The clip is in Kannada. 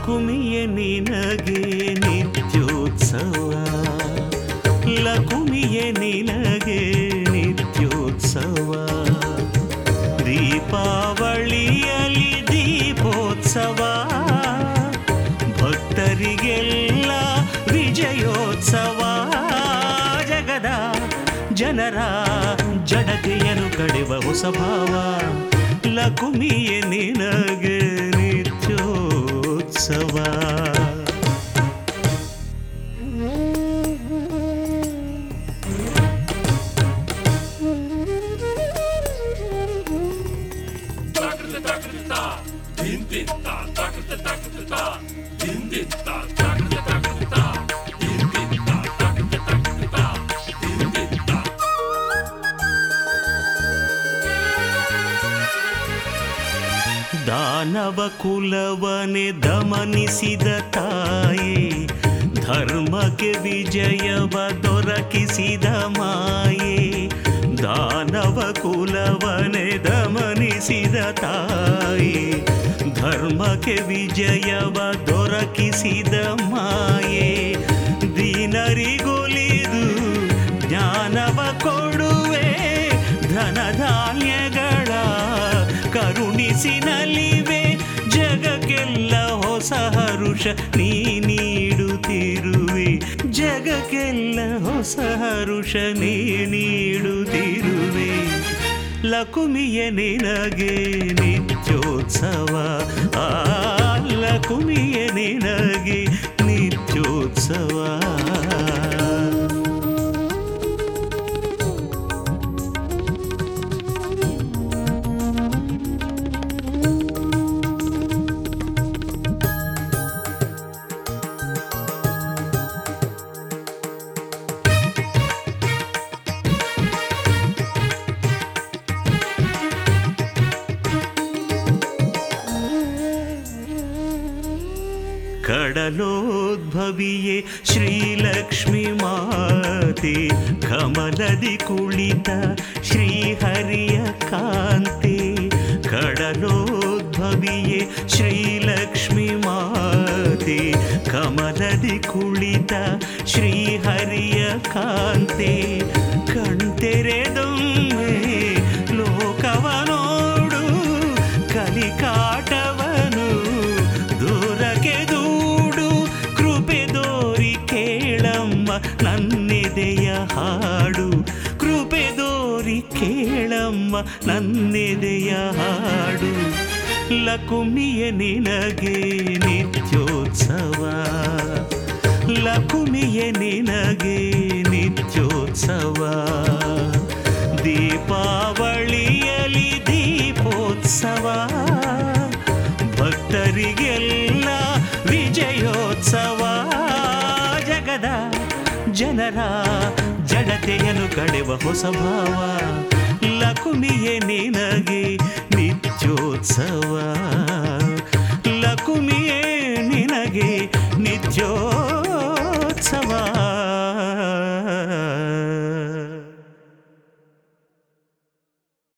ಲಕುಮಿಯ ನಿನಗೆ ನಿತ್ಯೋತ್ಸವ ಲಕುಮಿಯ ನಿನಗೆ ನಿತ್ಯೋತ್ಸವ ದೀಪಾವಳಿಯಲ್ಲಿ ದೀಪೋತ್ಸವ ಭಕ್ತರಿಗೆಲ್ಲ ವಿಜಯೋತ್ಸವ ಜಗದ ಜನರ ಜಡತೆಯನ್ನು ಕಡೆವ ಹೊಸ ಭಾವ ಲಕುಮಿಯ ನಿನಗೆ ನಿತ್ಯೋತ್ಸವ ದಾನವ ಕುಲವನೆ ದಮನಿಸಿದ ತಾಯಿ ಧರ್ಮಕ್ಕೆ ವಿಜಯವ ದೊರಕಿಸಿದ ಮಾಯೆ ದಾನವ ಕುಲವನೆ ದಮನಿಸಿದ ತಾಯಿ ಧರ್ಮಕ್ಕೆ ವಿಜಯವ ದೊರಕಿಸಿದ ಮಾಯೆ ದೀನರಿಗೊಲಿದು ಜ್ಞಾನವ ಕೊಡುವೆ ಧನಧಾನ್ಯಗಳ ಕರುಣಿಸಿ ನಲಿವೆ ಜಗಕ್ಕೆಲ್ಲ ಹೊಸ ಹರುಷ ನೀ ನೀಡುತ್ತಿರುವೆ ಜಗಕ್ಕೆಲ್ಲ ಹೊಸ ಹರುಷ ನೀ ನೀಡುತ್ತಿರುವೆ ಲಕುಮಿಯ ನಿನಗೆ ನಿತ್ಯೋತ್ಸವ ಆ ಲಕುಮಿಯ ನಿನಗೆ ನಿತ್ಯೋತ್ಸವ ಕಡಲೋದ್ಭವಿಯೇ ಶ್ರೀಲಕ್ಷ್ಮಿ ಮಾತೆ ಕಮಲದಿ ಕುಳಿತ ಶ್ರೀಹರಿಯ ಕಾಂತೆ ಕಡಲೋದ್ಭವಿಯೇ ಶ್ರೀಲಕ್ಷ್ಮಿ ಮಾತೆ ಕಮಲದಿ ಕುಳಿತ ಶ್ರೀಹರಿಯ ಕಾಂತೆ ಕಣ್ತೆರೆದೊಮ್ಮೆ ಲೋಕವ ನೋಡು ಕಲಿಕಾಟವನು ದೂರಕ್ಕೆ ದೂಡು ಕೃಪೆ ದೋರಿ ಕೇಳಮ್ಮ ನನ್ನೆದೆಯ ಹಾಡು ಕೃಪೆ ದೋರಿ ಕೇಳಮ್ಮ ನನ್ನೆದೆಯ ಹಾಡು ಲಕುಮಿಯ ನಿನಗೆ ನಿತ್ಯೋತ್ಸವ ಲಕುಮಿಯ ನಿನಗೆ ನಿತ್ಯೋತ್ಸವ ದೀಪಾವಳಿಯಲಿ ದೀಪೋತ್ಸವ ಭಕ್ತರಿಗೆಲ್ಲ ವಿಜಯೋತ್ಸವ ಜಗದ ಜನರ ಜಡತೆಯನ್ನು ಕಡೆವ ಹೊಸ ಭಾವ ಲಕುಮಿಯೇ ನಿನಗೆ ನಿತ್ಯೋತ್ಸವ